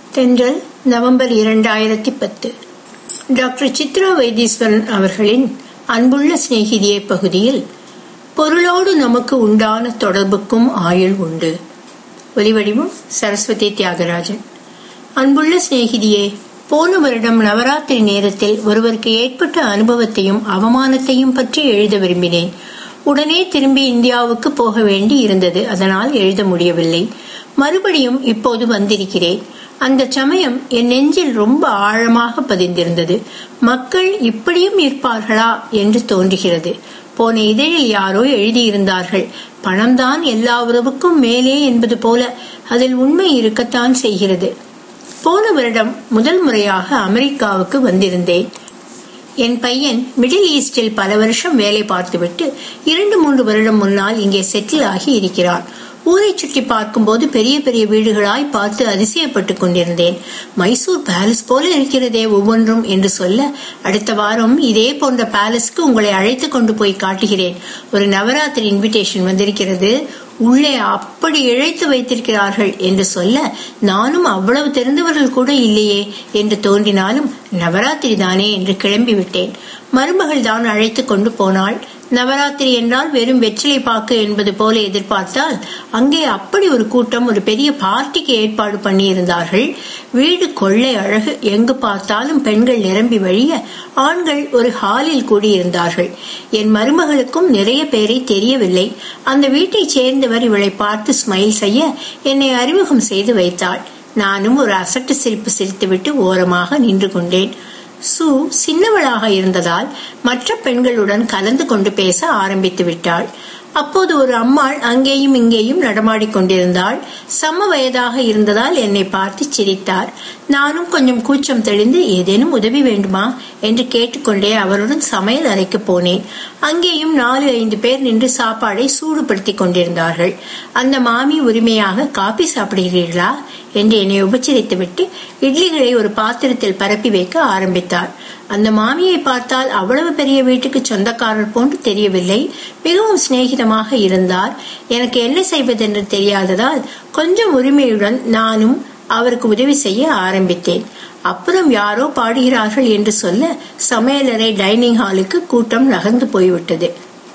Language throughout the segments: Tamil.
தென்றல் நவம்பர் இரண்டாயிரத்தி பத்து டாக்டர் சித்ரா வைத்தீஸ்வரன் அவர்களின் அன்புள்ள சிநேகிதியே பகுதியில் பொருளோடு நமக்கு உண்டான தொடர்புக்கும் ஆயுள் உண்டு ஒலிவடிவம் சரஸ்வதி தியாகராஜன் அன்புள்ள சிநேகிதியே போன வருடம் நவராத்திரி நேரத்தில் ஒருவருக்கு ஏற்பட்ட அனுபவத்தையும் அவமானத்தையும் பற்றி எழுத விரும்பினேன் உடனே திரும்பி இந்தியாவுக்கு போக வேண்டி இருந்தது அதனால் எழுத முடியவில்லை மறுபடியும் இப்போது வந்திருக்கிறேன் அந்த சமயம் என் நெஞ்சில் ரொம்ப ஆழமாக பதிந்திருந்தது மக்கள் இப்படியும் இருப்பார்களா என்று தோன்றுகிறது போன இதழில் யாரோ எழுதியிருந்தார்கள் பணம்தான் எல்லா உறவுக்கும் மேலே என்பது போல அதில் உண்மை இருக்கத்தான் செய்கிறது போன வருடம் முதல் முறையாக அமெரிக்காவுக்கு வந்திருந்தேன் என் பையன் மிடில் ஈஸ்டில் பல வருஷம் வேலை பார்த்துவிட்டு இரண்டு மூன்று வருடம் முன்னால் இங்கே செட்டில் ஆகி இருக்கிறார் ஊரை சுற்றி பார்க்கும்போது பெரிய பெரிய வீடுகளாய் பார்த்து அதிசயப்பட்டுக் கொண்டிருந்தேன் மைசூர் பேலஸ் போல இருக்கிறதே ஒவ்வொன்றும் என்று சொல்ல அடுத்த வாரம் இதே போன்ற பேலஸ்க்கு உங்களை அழைத்து கொண்டு போய் காட்டுகிறேன் ஒரு நவராத்திரி இன்விடேஷன் வந்திருக்கிறது உள்ளே அப்படி இழைத்து வைத்திருக்கிறார்கள் என்று சொல்ல நானும் அவ்வளவு தெரிந்தவர்கள் கூட இல்லையே என்று தோன்றினாலும் நவராத்திரி தானே என்று கிளம்பி விட்டேன் மருமகள் தான் அழைத்து கொண்டு போனாள் நவராத்திரி என்றால் வெறும் வெற்றிலை பாக்கு என்பது போல எதிர்பார்த்தால் அங்கே அப்படி ஒரு கூட்டம் ஒரு பெரிய பார்ட்டிக்கு ஏற்பாடு பண்ணியிருந்தார்கள் வீடு கொள்ளை அழகு எங்கு பார்த்தாலும் பெண்கள் நிரம்பி வழிய ஆண்கள் ஒரு ஹாலில் கூடியிருந்தார்கள் என் மருமகளுக்கும் நிறைய பேரை தெரியவில்லை அந்த வீட்டைச் சேர்ந்தவர் இவளை பார்த்து ஸ்மைல் செய்ய என்னை அறிமுகம் செய்து வைத்தாள் நானும் ஒரு அசட்டு சிரிப்பு சிரித்துவிட்டு ஓரமாக நின்று கொண்டேன் சு சின்னவளாக இருந்ததால் மற்ற பெண்களுடன் கலந்து கொண்டு பேச ஆரம்பித்து விட்டாள் அப்போது ஒரு அம்மாள் அங்கேயும் இங்கேயும் நடமாடிக் கொண்டிருந்தாள் சம வயதாக இருந்ததால் என்னை பார்த்து சிரித்தார் நானும் கொஞ்சம் கூச்சம் தெளிந்து ஏதேனும் உதவி வேண்டுமா என்று கேட்டுக்கொண்டே அவருடன் சமையல் அறைக்கு போனேன் அங்கேயும் நாலு ஐந்து பேர் நின்று சாப்பாடை சூடுபடுத்திக் கொண்டிருந்தார்கள் அந்த மாமி உரிமையாக காபி சாப்பிடுகிறீர்களா என்று என்னை உபச்சரித்துவிட்டு இட்லிகளை ஒரு பாத்திரத்தில் பரப்பி வைக்க ஆரம்பித்தார் அந்த மாமியை பார்த்தால் அவ்வளவு பெரிய வீட்டுக்கு சொந்தக்காரர் போன்று தெரியவில்லை மிகவும் சிநேகிதமாக இருந்தார் எனக்கு என்ன செய்வதென்று தெரியாததால் கொஞ்சம் உரிமையுடன் நானும் அவருக்கு உதவி செய்ய ஆரம்பித்தேன் அப்புறம் யாரோ பாடுகிறார்கள் என்று சொல்ல சமையலறை டைனிங் ஹாலுக்கு கூட்டம் நகர்ந்து போய்விட்டது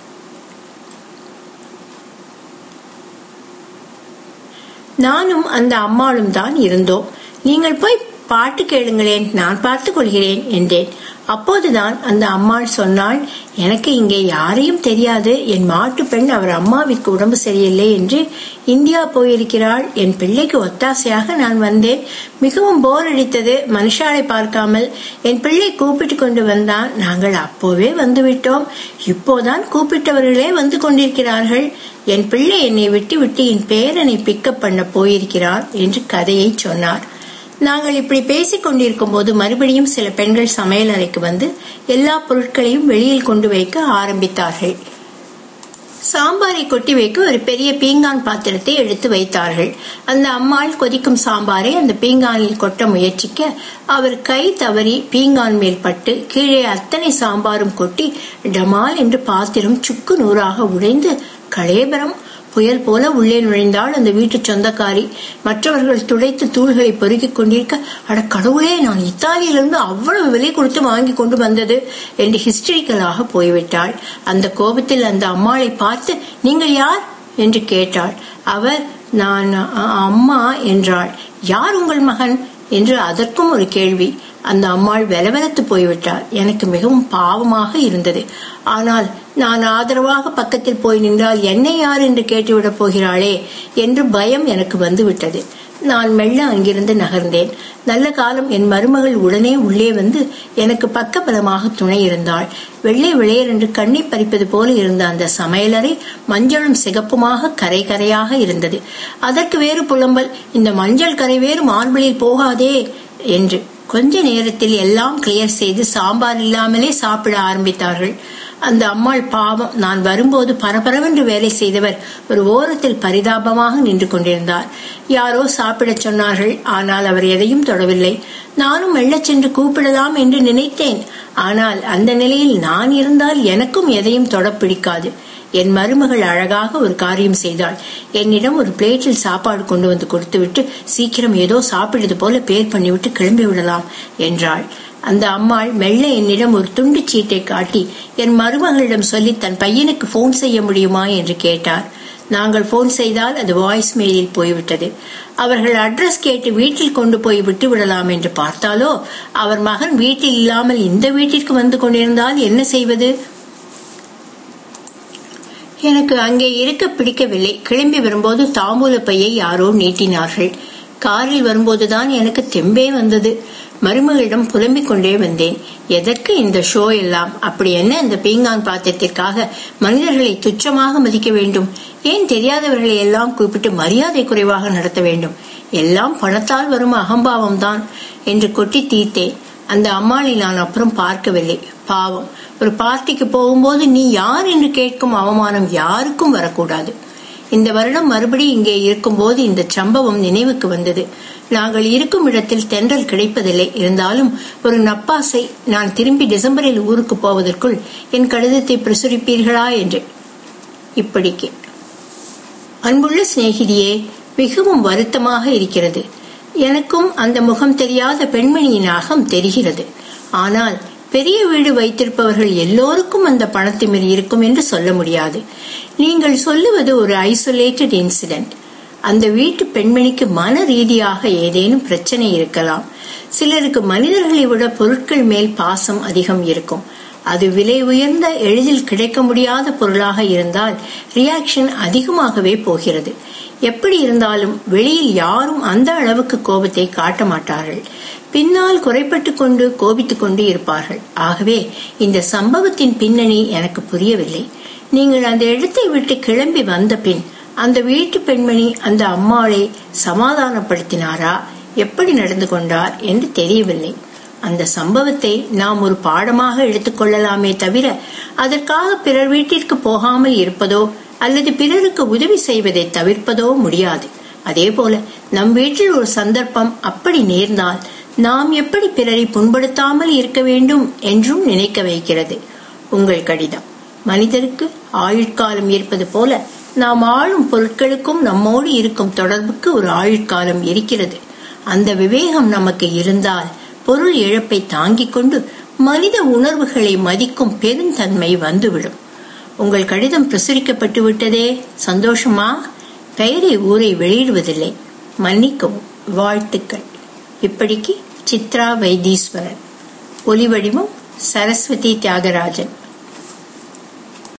நானும் அந்த அம்மாளும் தான் இருந்தோம் நீங்கள் போய் பாட்டு கேளுங்களேன் நான் பார்த்துக் கொள்கிறேன் என்றேன் அப்போதுதான் அந்த அம்மாள் சொன்னாள் எனக்கு இங்கே யாரையும் தெரியாது என் மாட்டு பெண் அவர் அம்மாவிற்கு உடம்பு சரியில்லை என்று இந்தியா போயிருக்கிறாள் என் பிள்ளைக்கு ஒத்தாசையாக நான் வந்தேன் மிகவும் போர் அடித்தது மனுஷாலை பார்க்காமல் என் பிள்ளை கூப்பிட்டு கொண்டு வந்தான் நாங்கள் அப்போவே வந்துவிட்டோம் இப்போதான் கூப்பிட்டவர்களே வந்து கொண்டிருக்கிறார்கள் என் பிள்ளை என்னை விட்டு விட்டு என் பேரனை பிக்கப் பண்ண போயிருக்கிறான் என்று கதையை சொன்னார் நாங்கள் இப்படி பேசிக் கொண்டிருக்கும் போது மறுபடியும் சில பெண்கள் சமையல் அறைக்கு வந்து எல்லா பொருட்களையும் வெளியில் கொண்டு வைக்க ஆரம்பித்தார்கள் சாம்பாரை கொட்டி வைக்க ஒரு பெரிய பீங்கான் பாத்திரத்தை எடுத்து வைத்தார்கள் அந்த அம்மாள் கொதிக்கும் சாம்பாரை அந்த பீங்கானில் கொட்ட முயற்சிக்க அவர் கை தவறி பீங்கான் மேல் பட்டு கீழே அத்தனை சாம்பாரும் கொட்டி டமால் என்று பாத்திரம் சுக்கு நூறாக உடைந்து கலேபரம் புயல் போல உள்ளே நுழைந்தாள் அந்த வீட்டு சொந்தக்காரி மற்றவர்கள் துடைத்து தூள்களை பொறுக்கிக் கொண்டிருக்க அட கடவுளே நான் இத்தாலியிலிருந்து அவ்வளவு விலை கொடுத்து வாங்கி கொண்டு வந்தது என்று ஹிஸ்டரிக்கலாக போய்விட்டாள் அந்த கோபத்தில் அந்த அம்மாளை பார்த்து நீங்கள் யார் என்று கேட்டாள் அவர் நான் அம்மா என்றாள் யார் உங்கள் மகன் என்று அதற்கும் ஒரு கேள்வி அந்த அம்மாள் வெலவெலத்து போய்விட்டார் எனக்கு மிகவும் பாவமாக இருந்தது ஆனால் நான் ஆதரவாக பக்கத்தில் போய் நின்றால் என்னை யார் என்று கேட்டுவிடப் போகிறாளே என்று பயம் எனக்கு வந்துவிட்டது நான் மெல்ல அங்கிருந்து நகர்ந்தேன் நல்ல காலம் என் மருமகள் உடனே உள்ளே வந்து எனக்கு பக்கபலமாக துணை இருந்தாள் வெள்ளை விளையர் என்று கண்ணை பறிப்பது போல இருந்த அந்த சமையலறை மஞ்சளும் சிகப்புமாக கரை கரையாக இருந்தது அதற்கு வேறு புலம்பல் இந்த மஞ்சள் கரை வேறு மார்பிளில் போகாதே என்று கொஞ்ச நேரத்தில் எல்லாம் கிளியர் செய்து சாம்பார் இல்லாமலே சாப்பிட ஆரம்பித்தார்கள் அந்த அம்மாள் பாவம் நான் வரும்போது பரபரவென்று வேலை செய்தவர் ஒரு ஓரத்தில் பரிதாபமாக நின்று கொண்டிருந்தார் யாரோ சாப்பிடச் சொன்னார்கள் ஆனால் அவர் எதையும் தொடவில்லை நானும் மெல்லச் சென்று கூப்பிடலாம் என்று நினைத்தேன் ஆனால் அந்த நிலையில் நான் இருந்தால் எனக்கும் எதையும் தொட பிடிக்காது என் மருமகள் அழகாக ஒரு காரியம் செய்தாள் என்னிடம் ஒரு பிளேட்டில் சாப்பாடு கொண்டு வந்து கொடுத்துவிட்டு சீக்கிரம் ஏதோ சாப்பிடுறது போல பேர் பண்ணிவிட்டு கிளம்பி விடலாம் என்றாள் அந்த அம்மாள் மெல்ல என்னிடம் ஒரு துண்டு சீட்டை காட்டி என் மருமகளிடம் சொல்லி தன் பையனுக்கு போன் செய்ய முடியுமா என்று கேட்டார் நாங்கள் போன் செய்தால் அது வாய்ஸ் மெயிலில் போய்விட்டது அவர்கள் அட்ரஸ் கேட்டு வீட்டில் கொண்டு போய் விட்டு விடலாம் என்று பார்த்தாலோ அவர் மகன் வீட்டில் இல்லாமல் இந்த வீட்டிற்கு வந்து கொண்டிருந்தால் என்ன செய்வது எனக்கு அங்கே இருக்க பிடிக்கவில்லை கிளம்பி வரும்போது தாம்பூல பையை யாரோ நீட்டினார்கள் காரில் வரும்போதுதான் எனக்கு தெம்பே வந்தது மருமகளிடம் புலம்பிக் கொண்டே வந்தேன் எதற்கு இந்த ஷோ எல்லாம் அப்படி என்ன இந்த பீங்கான் பாத்திரத்திற்காக மனிதர்களை துச்சமாக மதிக்க வேண்டும் ஏன் தெரியாதவர்களை எல்லாம் கூப்பிட்டு மரியாதை குறைவாக நடத்த வேண்டும் எல்லாம் பணத்தால் வரும் அகம்பாவம் தான் என்று கொட்டி தீர்த்தேன் அந்த அம்மாளை நான் அப்புறம் பார்க்கவில்லை பாவம் ஒரு பார்ட்டிக்கு போகும்போது நீ யார் என்று கேட்கும் அவமானம் யாருக்கும் வரக்கூடாது இந்த வருடம் மறுபடி இங்கே இருக்கும்போது இந்த சம்பவம் நினைவுக்கு வந்தது நாங்கள் இருக்கும் இடத்தில் தென்றல் கிடைப்பதில்லை இருந்தாலும் ஒரு நப்பாசை நான் திரும்பி டிசம்பரில் ஊருக்கு போவதற்குள் என் கடிதத்தை பிரசுரிப்பீர்களா என்று இப்படிக்கு அன்புள்ள சிநேகிதியே மிகவும் வருத்தமாக இருக்கிறது எனக்கும் அந்த முகம் தெரியாத பெண்மணியின் அகம் தெரிகிறது ஆனால் பெரிய வீடு வைத்திருப்பவர்கள் எல்லோருக்கும் அந்த பணத்திமிர் இருக்கும் என்று சொல்ல முடியாது நீங்கள் சொல்லுவது ஒரு ஐசோலேட்டட் இன்சிடென்ட் அந்த வீட்டு பெண்மணிக்கு மன ரீதியாக ஏதேனும் பிரச்சனை இருக்கலாம் சிலருக்கு மனிதர்களை விட பொருட்கள் மேல் பாசம் அதிகம் இருக்கும் அது விலை உயர்ந்த எளிதில் கிடைக்க முடியாத பொருளாக இருந்தால் ரியாக்ஷன் அதிகமாகவே போகிறது எப்படி இருந்தாலும் வெளியில் யாரும் அந்த அளவுக்கு கோபத்தை காட்ட மாட்டார்கள் பின்னால் குறைப்பட்டு கொண்டு கோபித்துக் கொண்டு இருப்பார்கள் ஆகவே இந்த சம்பவத்தின் பின்னணி எனக்கு புரியவில்லை நீங்கள் அந்த இடத்தை விட்டு கிளம்பி வந்த பின் அந்த வீட்டு பெண்மணி அந்த அம்மாளை சமாதானப்படுத்தினாரா எப்படி நடந்து கொண்டார் என்று தெரியவில்லை அந்த சம்பவத்தை நாம் ஒரு பாடமாக எடுத்துக்கொள்ளலாமே தவிர அதற்காக பிறர் வீட்டிற்கு போகாமல் இருப்பதோ அல்லது பிறருக்கு உதவி செய்வதை தவிர்ப்பதோ முடியாது அதே போல நம் வீட்டில் ஒரு சந்தர்ப்பம் அப்படி நேர்ந்தால் நாம் எப்படி பிறரை புண்படுத்தாமல் இருக்க வேண்டும் என்றும் நினைக்க வைக்கிறது உங்கள் கடிதம் மனிதருக்கு ஆயுட்காலம் இருப்பது போல நாம் ஆளும் பொருட்களுக்கும் நம்மோடு இருக்கும் தொடர்புக்கு ஒரு ஆயுட்காலம் இருக்கிறது அந்த விவேகம் நமக்கு இருந்தால் பொருள் இழப்பை தாங்கிக் கொண்டு மனித உணர்வுகளை மதிக்கும் பெருந்தன்மை வந்துவிடும் உங்கள் கடிதம் பிரசுரிக்கப்பட்டு விட்டதே சந்தோஷமா பெயரை ஊரை வெளியிடுவதில்லை மன்னிக்கவும் வாழ்த்துக்கள் இப்படிக்கு சித்ரா வைத்தீஸ்வரன் ஒலிவடிவம் சரஸ்வதி தியாகராஜன்